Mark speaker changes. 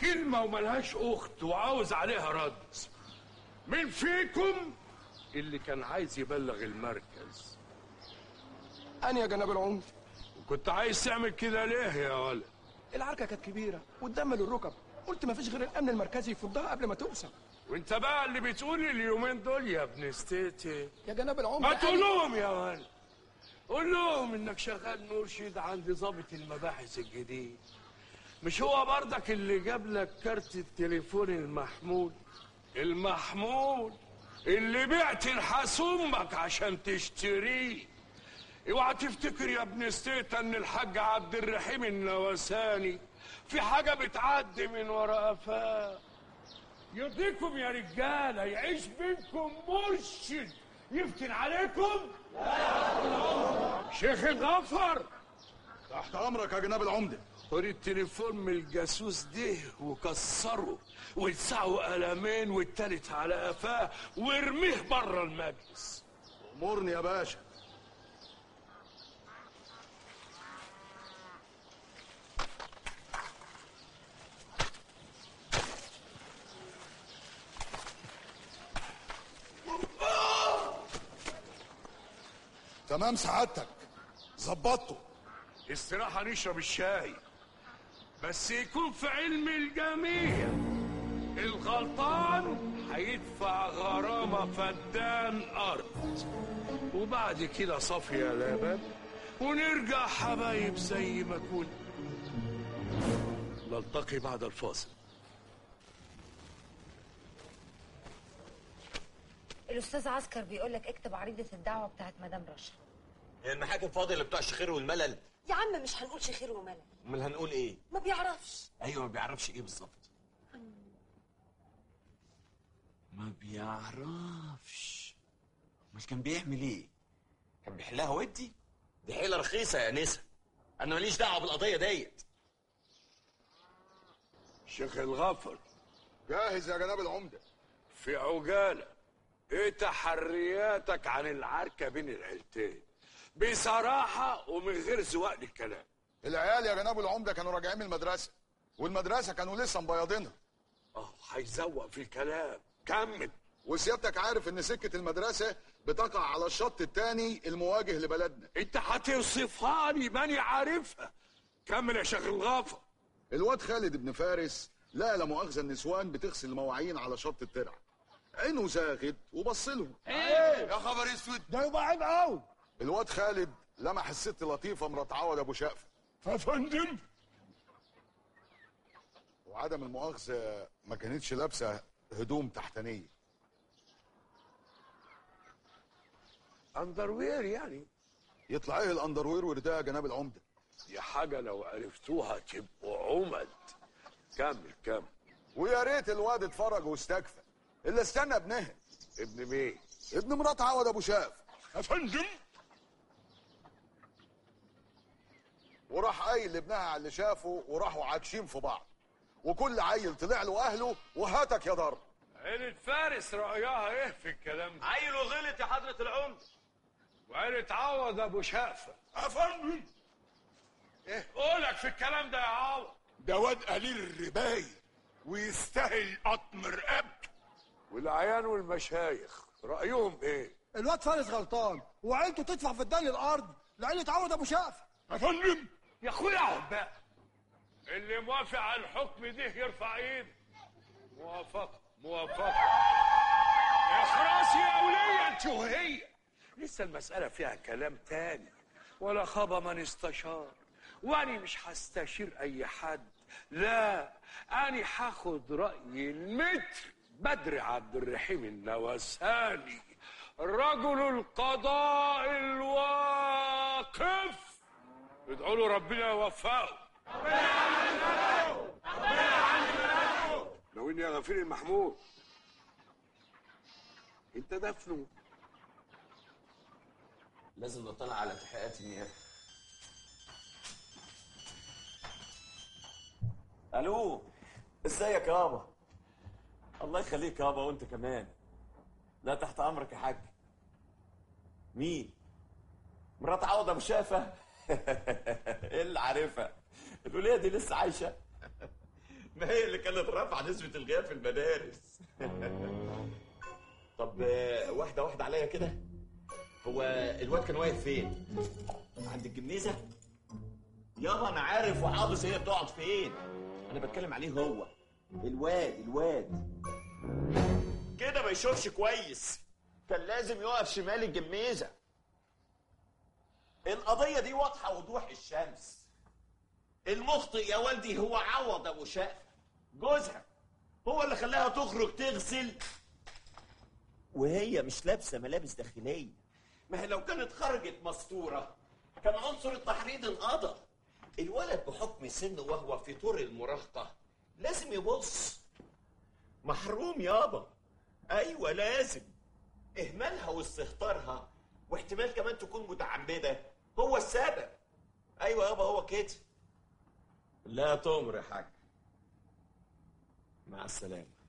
Speaker 1: كلمة وملهاش أخت وعاوز عليها رد مين فيكم اللي كان عايز يبلغ المركز
Speaker 2: أنا يا جناب العمر
Speaker 1: وكنت عايز تعمل كده ليه يا ولد
Speaker 2: العركة كانت كبيرة والدم للركب قلت مفيش غير الأمن المركزي يفضها قبل ما توسع
Speaker 1: وانت بقى اللي بتقول اليومين دول يا ابن ستيتي
Speaker 2: يا جناب العمر
Speaker 1: ما تقول لهم يا ولد قول لهم انك شغال مرشد عند ضابط المباحث الجديد مش هو برضك اللي جاب لك كارت التليفون المحمول المحمول اللي بعت نحاس امك عشان تشتريه اوعى تفتكر يا ابن ستيتا ان الحاج عبد الرحيم النواساني في حاجه بتعدي من ورا قفاه يرضيكم يا رجاله يعيش بينكم مرشد يفتن عليكم شيخ الغفر
Speaker 3: تحت امرك يا جناب العمده
Speaker 1: خد التليفون من الجاسوس ده وكسره ولسعه قلمين والتالت على قفاه وارميه بره المجلس
Speaker 3: امرني يا باشا تمام سعادتك ظبطته
Speaker 1: استراحة نشرب الشاي بس يكون في علم الجميع الغلطان هيدفع غرامة فدان أرض وبعد كده صافية لبن ونرجع حبايب زي ما كنا نلتقي بعد الفاصل
Speaker 4: الاستاذ عسكر بيقول لك اكتب عريضه الدعوه بتاعت مدام رشا
Speaker 5: هي المحاكم فاضيه اللي بتوع الشخير والملل
Speaker 4: يا عم مش هنقول خير وملل
Speaker 5: امال هنقول ايه
Speaker 4: ما بيعرفش
Speaker 5: ايوه ما بيعرفش ايه بالظبط ما بيعرفش امال كان بيعمل ايه كان بيحلها ودي دي حيله رخيصه يا نسا انا ماليش دعوه بالقضيه ديت
Speaker 1: شيخ الغفر
Speaker 3: جاهز يا جناب العمده
Speaker 1: في عجالة ايه تحرياتك عن العركة بين العيلتين بصراحة ومن غير زواق للكلام
Speaker 3: العيال يا جناب العمده كانوا راجعين من المدرسه والمدرسه كانوا لسه مبيضينها
Speaker 1: اه هيزوق في الكلام كمل
Speaker 3: وسيادتك عارف ان سكه المدرسه بتقع على الشط الثاني المواجه لبلدنا
Speaker 1: انت هتوصفها لي ماني عارفها كمل يا شيخ الغفر
Speaker 3: الواد خالد بن فارس لقى لا مؤاخذه النسوان بتغسل المواعين على شط الترع عينه زاغت وبص لهم
Speaker 6: يا خبر اسود ده يبقى عيب قوي
Speaker 3: الواد خالد لمح الست لطيفه مرات عوض ابو شقفه
Speaker 1: يا فندم
Speaker 3: وعدم المؤاخذه ما كانتش لابسه هدوم تحتانيه
Speaker 1: اندروير يعني
Speaker 3: يطلع ايه الاندروير ورداء يا جناب العمده
Speaker 1: دي حاجة لو عرفتوها تبقوا عمد كمل كمل
Speaker 3: ويا ريت الواد اتفرج واستكفى اللي استنى ابنها
Speaker 1: ابن مين
Speaker 3: ابن مرات عوض ابو شاف
Speaker 1: يا فندم
Speaker 3: وراح قايل لابنها على اللي شافه وراحوا عاكشين في بعض وكل عيل طلع له اهله وهاتك يا ضرب
Speaker 1: عيلة فارس رأيها ايه في الكلام ده
Speaker 5: عيل وغلط يا حضره العمده
Speaker 1: وعيلة عوض ابو شقفة يا فندم ايه قولك في الكلام ده يا عوض
Speaker 6: ده واد قليل الرباية ويستاهل قطم رقبته
Speaker 1: والعيان والمشايخ رأيهم ايه
Speaker 7: الواد فارس غلطان وعيلته تدفع في الدين الارض لعيلة عوض ابو شقف
Speaker 1: يا فندم يا اخويا اقعد بقى اللي موافق على الحكم ده يرفع ايده موافقة موافقة اخرس يا ولية انت وهي لسه المسألة فيها كلام تاني ولا خاب من استشار واني مش هستشير اي حد لا اني هاخد رأي المتر بدر عبد الرحيم النواساني رجل القضاء الواقف ادعوا له ربنا يوفقه ناويين يا غفير المحمود انت دفنه
Speaker 5: لازم نطلع على تحقيقات النيابه الو ازيك يابا الله يخليك يابا وانت كمان لا تحت امرك يا حاج مين مرات عوض ابو شافه ايه اللي عارفها الوليه دي لسه عايشه ما هي اللي كانت رافعه نسبه الغياب في المدارس طب آه، واحده واحده عليا كده هو الواد كان واقف فين عند الجميزه يابا انا عارف وحافظ هي بتقعد فين انا بتكلم عليه هو الواد الواد كده ما يشوفش كويس كان لازم يقف شمال الجميزه القضيه دي واضحه وضوح الشمس المخطئ يا والدي هو عوض ابو شقه جوزها هو اللي خلاها تخرج تغسل وهي مش لابسه ملابس داخليه ما هي لو كانت خرجت مستوره كان عنصر التحريض انقضى الولد بحكم سنه وهو في طور المراهقه لازم يبص محروم يابا ايوه لازم اهمالها واستهتارها واحتمال كمان تكون متعمده هو السبب ايوه يابا هو كده لا تؤمر يا حاج مع السلامه